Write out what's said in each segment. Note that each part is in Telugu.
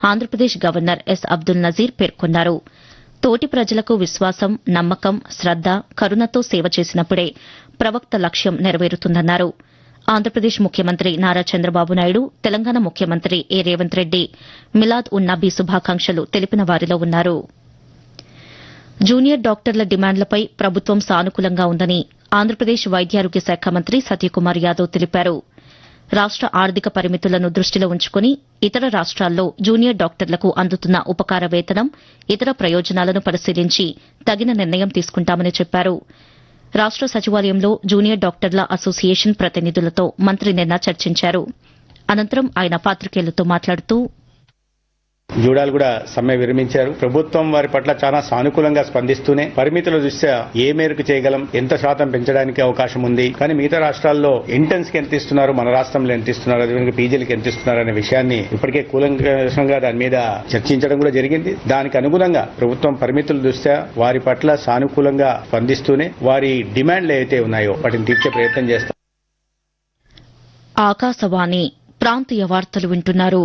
ఆంధ్రప్రదేశ్ గవర్నర్ ఎస్ అబ్దుల్ నజీర్ పేర్కొన్నారు తోటి ప్రజలకు విశ్వాసం నమ్మకం శ్రద్ద కరుణతో సేవ చేసినప్పుడే ప్రవక్త లక్ష్యం నెరవేరుతుందన్నారు ఆంధ్రప్రదేశ్ ముఖ్యమంత్రి నారా చంద్రబాబు నాయుడు తెలంగాణ ముఖ్యమంత్రి ఏ రేవంత్ రెడ్డి మిలాద్ ఉన్ నబీ శుభాకాంక్షలు తెలిపిన వారిలో ఉన్నారు జూనియర్ డాక్టర్ల డిమాండ్లపై ప్రభుత్వం సానుకూలంగా ఉందని ఆంధ్రప్రదేశ్ వైద్యారోగ్య శాఖ మంత్రి సత్యకుమార్ యాదవ్ తెలిపారు రాష్ట ఆర్థిక పరిమితులను దృష్టిలో ఉంచుకుని ఇతర రాష్ట్రాల్లో జూనియర్ డాక్టర్లకు అందుతున్న ఉపకార వేతనం ఇతర ప్రయోజనాలను పరిశీలించి తగిన నిర్ణయం తీసుకుంటామని చెప్పారు రాష్ట సచివాలయంలో జూనియర్ డాక్టర్ల అసోసియేషన్ ప్రతినిధులతో మంత్రి నిన్న చర్చించారు అనంతరం ఆయన పాతికేయులతో మాట్లాడుతూ జూడాలు కూడా సమ్మె విరమించారు ప్రభుత్వం వారి పట్ల చాలా సానుకూలంగా స్పందిస్తూనే పరిమితుల దృష్ట్యా ఏ మేరకు చేయగలం ఎంత శాతం పెంచడానికి అవకాశం ఉంది కానీ మిగతా రాష్ట్రాల్లో ఇంటర్న్స్ కి ఎంత ఇస్తున్నారు మన రాష్ట్రంలో ఎంత ఇస్తున్నారు అదేవిధంగా పీజీలకి ఎంత ఇస్తున్నారు అనే విషయాన్ని ఇప్పటికే కూలంకషంగా దాని మీద చర్చించడం కూడా జరిగింది దానికి అనుగుణంగా ప్రభుత్వం పరిమితుల దృష్ట్యా వారి పట్ల సానుకూలంగా స్పందిస్తూనే వారి డిమాండ్లు ఏవైతే ఉన్నాయో వాటిని తీర్చే ప్రయత్నం చేస్తాం ఆకాశవాణి ప్రాంతీయ వార్తలు వింటున్నారు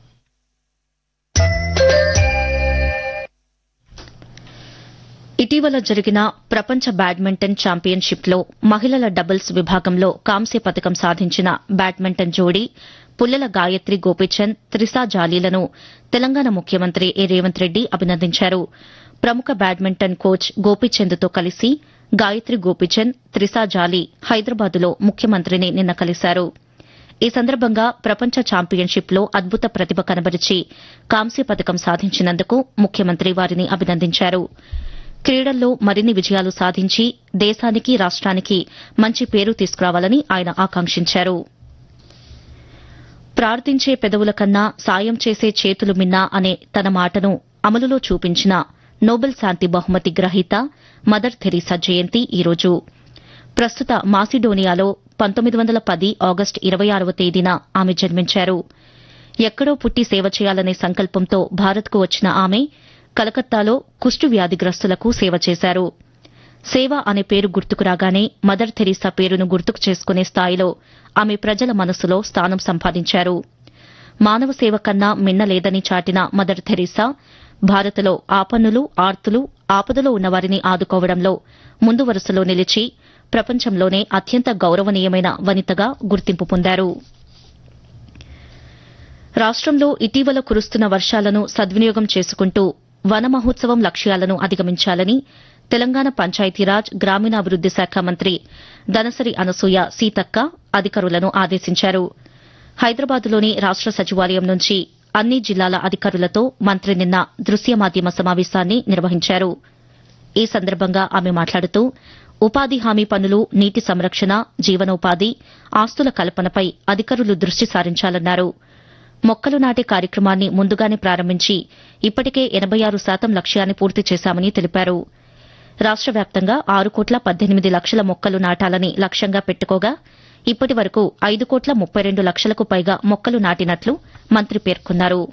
ఇటీవల జరిగిన ప్రపంచ బ్యాడ్మింటన్ ఛాంపియన్షిప్లో మహిళల డబుల్స్ విభాగంలో కాంస్య పథకం సాధించిన బ్యాడ్మింటన్ జోడీ పుల్లెల గాయత్రి గోపీచంద్ త్రిసా జాలీలను తెలంగాణ ముఖ్యమంత్రి ఏ రేవంత్ రెడ్డి అభినందించారు ప్రముఖ బ్యాడ్మింటన్ కోచ్ గోపీచంద్తో కలిసి గాయత్రి గోపీచంద్ త్రిసా జాలీ హైదరాబాద్లో ముఖ్యమంత్రిని నిన్న కలిశారు ఈ సందర్భంగా ప్రపంచ ఛాంపియన్షిప్లో అద్భుత ప్రతిభ కనబరిచి కాంస్య పథకం సాధించినందుకు ముఖ్యమంత్రి వారిని అభినందించారు క్రీడల్లో మరిన్ని విజయాలు సాధించి దేశానికి రాష్ట్రానికి మంచి పేరు తీసుకురావాలని ఆయన ఆకాంక్షించారు ప్రార్థించే పెదవుల కన్నా సాయం చేసే చేతులు మిన్నా అనే తన మాటను అమలులో చూపించిన నోబెల్ శాంతి బహుమతి గ్రహీత మదర్ థెరీసా జయంతి ఈరోజు ప్రస్తుత మాసిడోనియాలో పంతొమ్మిది వందల పది ఆగస్టు ఇరవై ఆరవ తేదీన ఆమె జన్మించారు ఎక్కడో పుట్టి సేవ చేయాలనే సంకల్పంతో భారత్కు వచ్చిన ఆమె కలకత్తాలో కుష్టు వ్యాధిగ్రస్తులకు సేవ చేశారు సేవ అనే పేరు గుర్తుకు రాగానే మదర్ థెరీసా పేరును గుర్తుకు చేసుకునే స్థాయిలో ఆమె ప్రజల మనసులో స్థానం సంపాదించారు మానవ సేవ కన్నా మిన్నలేదని చాటిన మదర్ థెరీసా భారత్లో ఆపన్నులు ఆర్తులు ఆపదలో ఉన్నవారిని ఆదుకోవడంలో ముందు వరుసలో నిలిచి ప్రపంచంలోనే అత్యంత గౌరవనీయమైన వనితగా గుర్తింపు పొందారు రాష్టంలో ఇటీవల కురుస్తున్న వర్షాలను సద్వినియోగం చేసుకుంటూ వన మహోత్సవం లక్ష్యాలను అధిగమించాలని తెలంగాణ పంచాయతీరాజ్ గ్రామీణాభివృద్ది శాఖ మంత్రి దనసరి అనసూయ సీతక్క అధికారులను ఆదేశించారు హైదరాబాద్లోని రాష్ట సచివాలయం నుంచి అన్ని జిల్లాల అధికారులతో మంత్రి నిన్న దృశ్య మాధ్యమ సమావేశాన్ని నిర్వహించారు ఈ సందర్భంగా ఆమె మాట్లాడుతూ ఉపాధి హామీ పనులు నీటి సంరక్షణ జీవనోపాధి ఆస్తుల కల్పనపై అధికారులు దృష్టి సారించాలన్నారు మొక్కలు నాటే కార్యక్రమాన్ని ముందుగానే ప్రారంభించి ఇప్పటికే ఎనబై ఆరు శాతం లక్ష్యాన్ని పూర్తి చేశామని తెలిపారు రాష్ట వ్యాప్తంగా ఆరు కోట్ల పద్దెనిమిది లక్షల మొక్కలు నాటాలని లక్ష్యంగా పెట్టుకోగా ఇప్పటి వరకు ఐదు కోట్ల ముప్పై రెండు లక్షలకు పైగా మొక్కలు నాటినట్లు మంత్రి పేర్కొన్నారు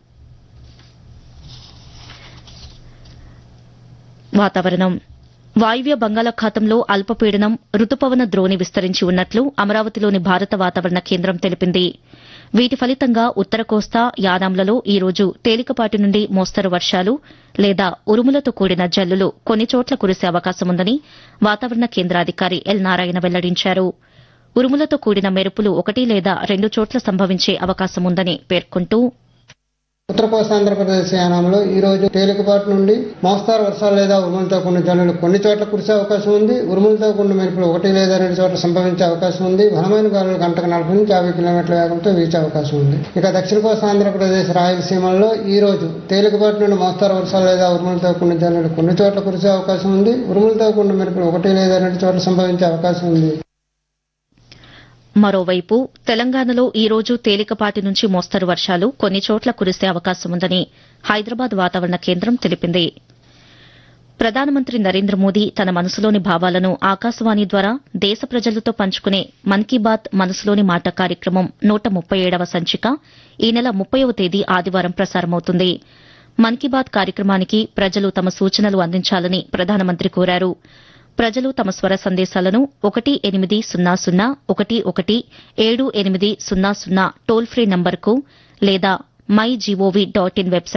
వాతావరణం వాయువ్య బంగాళాఖాతంలో అల్పపీడనం రుతుపవన ద్రోణి విస్తరించి ఉన్నట్లు అమరావతిలోని భారత వాతావరణ కేంద్రం తెలిపింది వీటి ఫలితంగా ఉత్తర కోస్తా యానాంలలో ఈ రోజు తేలికపాటి నుండి మోస్తరు వర్షాలు లేదా ఉరుములతో కూడిన జల్లులు కొన్ని చోట్ల కురిసే అవకాశముందని వాతావరణ కేంద్రాధికారి ఎల్ నారాయణ వెల్లడించారు ఉరుములతో కూడిన మెరుపులు ఒకటి లేదా రెండు చోట్ల సంభవించే అవకాశముందని పేర్కొంటూ ఉత్తర కోస్తాంధ్రప్రదేశ్ యానంలో ఈ రోజు తేలికపాటి నుండి మోస్తారు వర్షాలు లేదా ఉరుములతో కూడిన జల్లులు కొన్ని చోట్ల కురిసే అవకాశం ఉంది ఉరుములతో కూడిన మెరుపులు ఒకటి లేదా రెండు చోట్ల సంభవించే అవకాశం ఉంది బలమైన గాలులు గంటకు నలభై నుంచి యాభై కిలోమీటర్ల వేగంతో వీచే అవకాశం ఉంది ఇక దక్షిణ కోస్తా ఆంధ్రప్రదేశ్ రాయలసీమల్లో ఈ రోజు తేలికపాటి నుండి మోస్తారు వర్షాలు లేదా ఉరుములతో కూడిన జల్లులు కొన్ని చోట్ల కురిసే అవకాశం ఉంది ఉరుములతో కూడిన మెరుపులు ఒకటి లేదా రెండు చోట్ల సంభవించే అవకాశం ఉంది మరోవైపు తెలంగాణలో ఈ రోజు తేలికపాటి నుంచి మోస్తరు వర్షాలు కొన్ని చోట్ల కురిసే అవకాశముందని హైదరాబాద్ వాతావరణ కేంద్రం తెలిపింది ప్రధానమంత్రి నరేంద్ర మోదీ తన మనసులోని భావాలను ఆకాశవాణి ద్వారా దేశ ప్రజలతో పంచుకునే మన్ కీ బాత్ మనసులోని మాట కార్యక్రమం నూట ముప్పై ఏడవ సంచిక ఈ నెల ముప్పైవ తేదీ ఆదివారం ప్రసారమవుతుంది మన్ కీ బాత్ కార్యక్రమానికి ప్రజలు తమ సూచనలు అందించాలని ప్రధానమంత్రి కోరారు ప్రజలు తమ స్వర సందేశాలను ఒకటి ఎనిమిది సున్నా సున్నా ఒకటి ఒకటి ఏడు ఎనిమిది సున్నా సున్నా టోల్ ఫ్రీ నంబర్కు లేదా my G O V dot in website